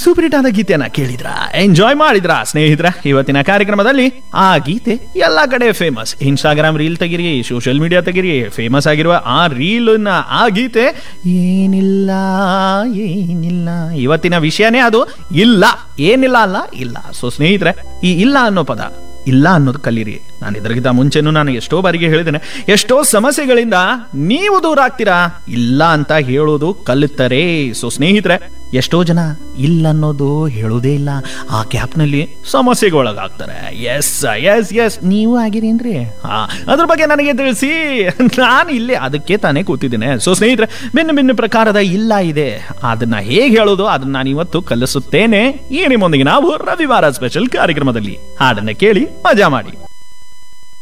super hit ಆದ ಗೀತೆಯನ್ನ ಕೇಳಿದ್ರ ಎಂಜಾಯ್ ಮಾಡಿದ್ರ ಸ್ನೇಹಿತರ ಇವತ್ತಿನ ಕಾರ್ಯಕ್ರಮದಲ್ಲಿ ಆ ಗೀತೆ ಎಲ್ಲಾ ಕಡೆ ಫೇಮಸ್ ಇನ್ಸ್ಟಾಗ್ರಾಮ್ ರೀಲ್ ತೆಗಿರಿ ಸೋಷಿಯಲ್ ಮೀಡಿಯಾ ತೆಗಿರಿ ಫೇಮಸ್ ಆಗಿರುವ ಆ ರೀಲ್ ಆ ಗೀತೆ ಏನಿಲ್ಲ ಏನಿಲ್ಲ ಇವತ್ತಿನ ವಿಷಯನೇ ಅದು ಇಲ್ಲ ಏನಿಲ್ಲ ಅಲ್ಲ ಇಲ್ಲ ಸೊ ಸ್ನೇಹಿತರೆ ಈ ಇಲ್ಲ ಅನ್ನೋ ಪದ ಇಲ್ಲ ಅನ್ನೋದು ಕಲೀರಿ ನಾನು ಇದರಿಗಿಂತ ಮುಂಚೆನೂ ನಾನು ಎಷ್ಟೋ ಬಾರಿಗೆ ಹೇಳಿದ್ದೇನೆ ಎಷ್ಟೋ ಸಮಸ್ಯೆಗಳಿಂದ ನೀವು ದೂರ ಆಗ್ತೀರಾ ಇಲ್ಲ ಅಂತ ಹೇಳೋದು ಕಲಿತರೆ ಸೊ ಸ್ನೇಹಿತರೆ ಎಷ್ಟೋ ಜನ ಇಲ್ಲ ಅನ್ನೋದು ಹೇಳೋದೇ ಇಲ್ಲ ಆ ಕ್ಯಾಪ್ನಲ್ಲಿ ಸಮಸ್ಯೆಗೆ ಒಳಗಾಗ್ತಾರೆ ಎಸ್ ಎಸ್ ಎಸ್ ನೀವು ಆಗಿರೇನ್ರಿ ಹಾ ಅದ್ರ ಬಗ್ಗೆ ನನಗೆ ತಿಳಿಸಿ ನಾನು ಇಲ್ಲೇ ಅದಕ್ಕೆ ತಾನೇ ಕೂತಿದ್ದೇನೆ ಸೊ ಸ್ನೇಹಿತರೆ ಭಿನ್ನ ಭಿನ್ನ ಪ್ರಕಾರದ ಇಲ್ಲ ಇದೆ ಅದನ್ನ ಹೇಗೆ ಹೇಳೋದು ಅದನ್ನ ನಾನು ಇವತ್ತು ಕಲಿಸುತ್ತೇನೆ ಈ ನಿಮ್ಮೊಂದಿಗೆ ನಾವು ರವಿವಾರ ಸ್ಪೆಷಲ್ ಕಾರ್ಯಕ್ರಮದಲ್ಲಿ ಹಾಡನ್ನ ಕೇಳಿ ಮಜಾ ಮಾಡಿ